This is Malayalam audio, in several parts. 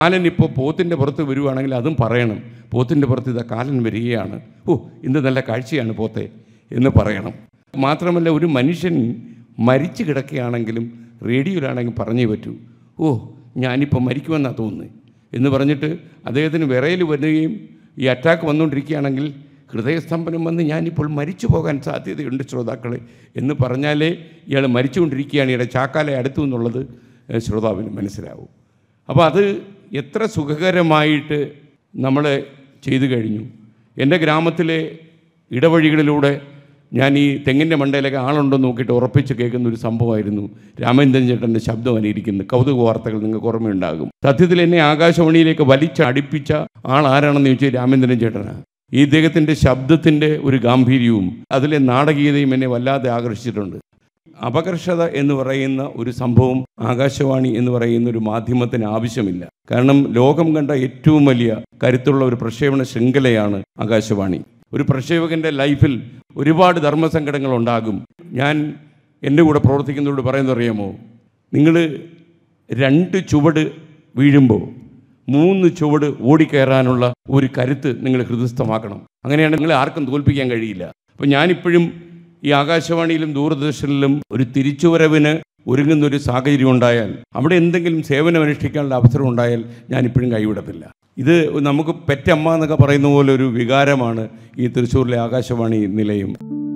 കാലൻ ഇപ്പോൾ പോത്തിൻ്റെ പുറത്ത് വരുവാണെങ്കിൽ അതും പറയണം പോത്തിൻ്റെ പുറത്ത് ഇതാ കാലൻ വരികയാണ് ഓ ഇന്ന് നല്ല കാഴ്ചയാണ് പോത്തെ എന്ന് പറയണം മാത്രമല്ല ഒരു മനുഷ്യൻ മരിച്ചു കിടക്കുകയാണെങ്കിലും റേഡിയോയിലാണെങ്കിൽ പറഞ്ഞേ പറ്റൂ ഓ ഞാനിപ്പോൾ മരിക്കുമെന്നാണ് തോന്നുന്നത് എന്ന് പറഞ്ഞിട്ട് അദ്ദേഹത്തിന് വിറയിൽ വരികയും ഈ അറ്റാക്ക് വന്നുകൊണ്ടിരിക്കുകയാണെങ്കിൽ ഹൃദയസ്തംഭനം വന്ന് ഞാനിപ്പോൾ മരിച്ചു പോകാൻ സാധ്യതയുണ്ട് ശ്രോതാക്കളെ എന്ന് പറഞ്ഞാലേ ഇയാൾ മരിച്ചുകൊണ്ടിരിക്കുകയാണ് ഇയാളുടെ ചാക്കാലെ അടുത്തു എന്നുള്ളത് ഏഹ്, ശ്രോതാവിന് മനസ്സിലാവും അപ്പോൾ അത് എത്ര സുഖകരമായിട്ട് നമ്മൾ ചെയ്തു കഴിഞ്ഞു എൻ്റെ ഗ്രാമത്തിലെ ഇടവഴികളിലൂടെ ഞാൻ ഈ തെങ്ങിൻ്റെ മണ്ടയിലൊക്കെ ആളുണ്ടോ എന്ന് നോക്കിയിട്ട് ഉറപ്പിച്ച് കേൾക്കുന്ന ഒരു സംഭവമായിരുന്നു രാമേന്ദ്രൻ ചേട്ടൻ്റെ ശബ്ദം അനുകരിക്കുന്നത് കൗതുക വാർത്തകൾ നിങ്ങൾക്ക് ഓർമ്മയുണ്ടാകും സത്യത്തിൽ എന്നെ ആകാശവാണിയിലേക്ക് വലിച്ച് അടുപ്പിച്ച ആൾ ആരാണെന്ന് ചോദിച്ചാൽ രാമേന്ദ്രൻ ചേട്ടനാണ് ഈ ഇദ്ദേഹത്തിൻ്റെ ശബ്ദത്തിൻ്റെ ഒരു ഗാംഭീര്യവും അതിലെ നാടകീയതയും എന്നെ വല്ലാതെ ആകർഷിച്ചിട്ടുണ്ട് അപകർഷത എന്ന് പറയുന്ന ഒരു സംഭവം ആകാശവാണി എന്ന് പറയുന്ന ഒരു മാധ്യമത്തിന് ആവശ്യമില്ല കാരണം ലോകം കണ്ട ഏറ്റവും വലിയ കരുത്തുള്ള ഒരു പ്രക്ഷേപണ ശൃംഖലയാണ് ആകാശവാണി ഒരു പ്രക്ഷേപകൻ്റെ ലൈഫിൽ ഒരുപാട് ധർമ്മസങ്കടങ്ങൾ ഉണ്ടാകും ഞാൻ എൻ്റെ കൂടെ പ്രവർത്തിക്കുന്നതോട് പറയുന്നത് അറിയാമോ നിങ്ങൾ രണ്ട് ചുവട് വീഴുമ്പോൾ മൂന്ന് ചുവട് ഓടിക്കയറാനുള്ള ഒരു കരുത്ത് നിങ്ങൾ ഹൃദയസ്ഥമാക്കണം അങ്ങനെയാണ് നിങ്ങളെ ആർക്കും തോൽപ്പിക്കാൻ കഴിയില്ല അപ്പോൾ ഞാനിപ്പോഴും ഈ ആകാശവാണിയിലും ദൂരദർശനിലും ഒരു തിരിച്ചുവരവിന് ഒരുങ്ങുന്ന ഒരു സാഹചര്യം ഉണ്ടായാൽ അവിടെ എന്തെങ്കിലും സേവനം അനുഷ്ഠിക്കാനുള്ള അവസരം ഉണ്ടായാൽ ഞാനിപ്പോഴും കൈവിടത്തില്ല ഇത് നമുക്ക് പെറ്റമ്മ എന്നൊക്കെ പറയുന്ന പോലെ ഒരു വികാരമാണ് ഈ തൃശ്ശൂരിലെ ആകാശവാണി നിലയം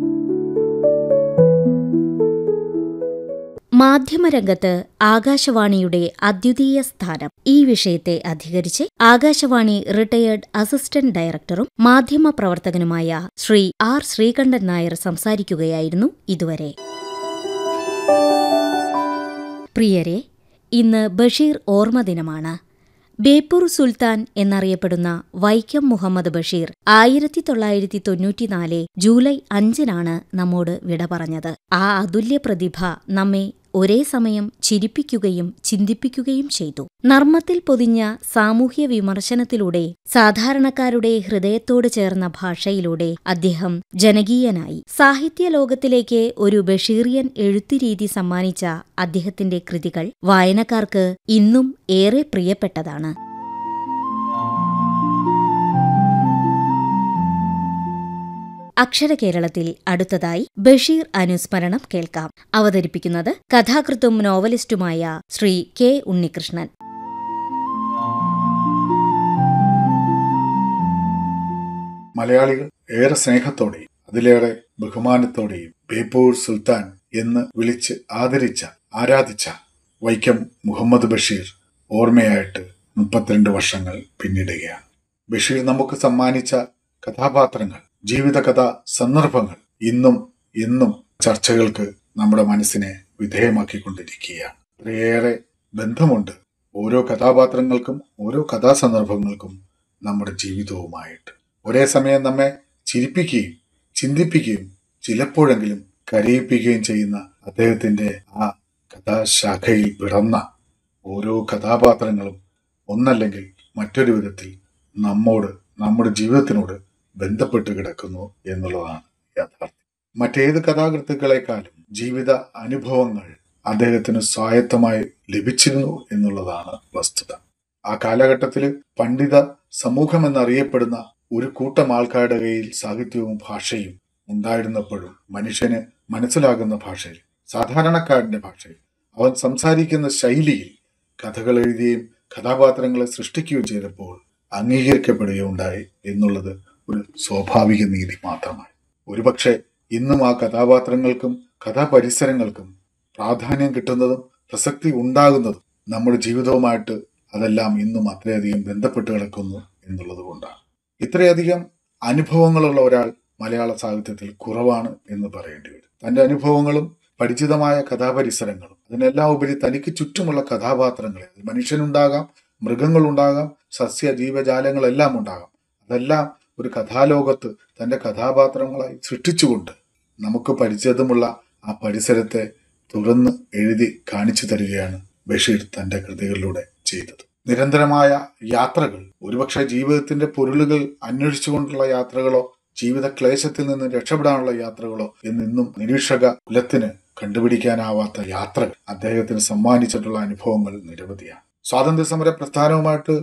മാധ്യമരംഗത്ത് ആകാശവാണിയുടെ അദ്വിതീയ സ്ഥാനം ഈ വിഷയത്തെ അധികരിച്ച് ആകാശവാണി റിട്ടയേർഡ് അസിസ്റ്റന്റ് ഡയറക്ടറും മാധ്യമപ്രവർത്തകനുമായ ശ്രീ ആർ ശ്രീകണ്ഠൻ നായർ സംസാരിക്കുകയായിരുന്നു ഇതുവരെ പ്രിയരെ ഇന്ന് ബഷീർ ഓർമ്മ ദിനമാണ് ബേപ്പൂർ സുൽത്താൻ എന്നറിയപ്പെടുന്ന വൈക്കം മുഹമ്മദ് ബഷീർ ആയിരത്തി തൊള്ളായിരത്തി തൊണ്ണൂറ്റിനാല് ജൂലൈ അഞ്ചിനാണ് നമ്മോട് വിട പറഞ്ഞത് ആ അതുല്യ പ്രതിഭ നമ്മെ ഒരേ സമയം ചിരിപ്പിക്കുകയും ചിന്തിപ്പിക്കുകയും ചെയ്തു നർമ്മത്തിൽ പൊതിഞ്ഞ സാമൂഹ്യ വിമർശനത്തിലൂടെ സാധാരണക്കാരുടെ ഹൃദയത്തോട് ചേർന്ന ഭാഷയിലൂടെ അദ്ദേഹം ജനകീയനായി സാഹിത്യ ലോകത്തിലേക്ക് ഒരു ബഷീറിയൻ എഴുത്തുരീതി സമ്മാനിച്ച അദ്ദേഹത്തിന്റെ കൃതികൾ വായനക്കാർക്ക് ഇന്നും ഏറെ പ്രിയപ്പെട്ടതാണ് അക്ഷരകേരളത്തിൽ അടുത്തതായി ബഷീർ അനുസ്മരണം കേൾക്കാം അവതരിപ്പിക്കുന്നത് കഥാകൃത്തും നോവലിസ്റ്റുമായ ശ്രീ കെ ഉണ്ണികൃഷ്ണൻ മലയാളികൾ ഏറെ സ്നേഹത്തോടെയും അതിലേറെ ബഹുമാനത്തോടെയും ബേപ്പൂർ സുൽത്താൻ എന്ന് വിളിച്ച് ആദരിച്ച ആരാധിച്ച വൈക്കം മുഹമ്മദ് ബഷീർ ഓർമ്മയായിട്ട് മുപ്പത്തിരണ്ട് വർഷങ്ങൾ പിന്നിടുകയാണ് ബഷീർ നമുക്ക് സമ്മാനിച്ച കഥാപാത്രങ്ങൾ ജീവിതകഥ സന്ദർഭങ്ങൾ ഇന്നും എന്നും ചർച്ചകൾക്ക് നമ്മുടെ മനസ്സിനെ വിധേയമാക്കിക്കൊണ്ടിരിക്കുകയാണ് അത്രയേറെ ബന്ധമുണ്ട് ഓരോ കഥാപാത്രങ്ങൾക്കും ഓരോ കഥാസന്ദർഭങ്ങൾക്കും നമ്മുടെ ജീവിതവുമായിട്ട് ഒരേ സമയം നമ്മെ ചിരിപ്പിക്കുകയും ചിന്തിപ്പിക്കുകയും ചിലപ്പോഴെങ്കിലും കരയിപ്പിക്കുകയും ചെയ്യുന്ന അദ്ദേഹത്തിന്റെ ആ കഥാശാഖയിൽ പിറന്ന ഓരോ കഥാപാത്രങ്ങളും ഒന്നല്ലെങ്കിൽ മറ്റൊരു വിധത്തിൽ നമ്മോട് നമ്മുടെ ജീവിതത്തിനോട് ബന്ധപ്പെട്ട് കിടക്കുന്നു എന്നുള്ളതാണ് യാഥാർത്ഥ്യം മറ്റേത് കഥാകൃത്തുക്കളെക്കാളും ജീവിത അനുഭവങ്ങൾ അദ്ദേഹത്തിന് സ്വായത്തമായി ലഭിച്ചിരുന്നു എന്നുള്ളതാണ് വസ്തുത ആ കാലഘട്ടത്തിൽ പണ്ഡിത സമൂഹം എന്നറിയപ്പെടുന്ന ഒരു കൂട്ടം ആൾക്കാരുടെ കയ്യിൽ സാഹിത്യവും ഭാഷയും ഉണ്ടായിരുന്നപ്പോഴും മനുഷ്യന് മനസ്സിലാകുന്ന ഭാഷയിൽ സാധാരണക്കാരന്റെ ഭാഷയിൽ അവൻ സംസാരിക്കുന്ന ശൈലിയിൽ കഥകൾ എഴുതുകയും കഥാപാത്രങ്ങളെ സൃഷ്ടിക്കുകയും ചെയ്തപ്പോൾ അംഗീകരിക്കപ്പെടുകയുണ്ടായി എന്നുള്ളത് ഒരു സ്വാഭാവിക നീതി മാത്രമാണ് ഒരുപക്ഷെ ഇന്നും ആ കഥാപാത്രങ്ങൾക്കും കഥാപരിസരങ്ങൾക്കും പ്രാധാന്യം കിട്ടുന്നതും പ്രസക്തി ഉണ്ടാകുന്നതും നമ്മുടെ ജീവിതവുമായിട്ട് അതെല്ലാം ഇന്നും അത്രയധികം ബന്ധപ്പെട്ട് കിടക്കുന്നു എന്നുള്ളത് കൊണ്ടാണ് ഇത്രയധികം അനുഭവങ്ങളുള്ള ഒരാൾ മലയാള സാഹിത്യത്തിൽ കുറവാണ് എന്ന് പറയേണ്ടി വരും തന്റെ അനുഭവങ്ങളും പരിചിതമായ കഥാപരിസരങ്ങളും അതിനെല്ലാം ഉപരി തനിക്ക് ചുറ്റുമുള്ള കഥാപാത്രങ്ങളെ അത് മനുഷ്യനുണ്ടാകാം മൃഗങ്ങളുണ്ടാകാം സസ്യ ജീവജാലങ്ങളെല്ലാം ഉണ്ടാകാം അതെല്ലാം ഒരു കഥാലോകത്ത് തന്റെ കഥാപാത്രങ്ങളായി സൃഷ്ടിച്ചുകൊണ്ട് നമുക്ക് പരിചിതമുള്ള ആ പരിസരത്തെ തുറന്ന് എഴുതി കാണിച്ചു തരികയാണ് ബഷീർ തന്റെ കൃതികളിലൂടെ ചെയ്തത് നിരന്തരമായ യാത്രകൾ ഒരുപക്ഷെ ജീവിതത്തിന്റെ പൊരുളുകൾ അന്വേഷിച്ചുകൊണ്ടുള്ള യാത്രകളോ ജീവിത ക്ലേശത്തിൽ നിന്ന് രക്ഷപ്പെടാനുള്ള യാത്രകളോ എന്നിന്നും നിരീക്ഷക കുലത്തിന് കണ്ടുപിടിക്കാനാവാത്ത യാത്രകൾ അദ്ദേഹത്തിന് സമ്മാനിച്ചിട്ടുള്ള അനുഭവങ്ങൾ നിരവധിയാണ് സ്വാതന്ത്ര്യ സമര പ്രസ്ഥാനവുമായിട്ട്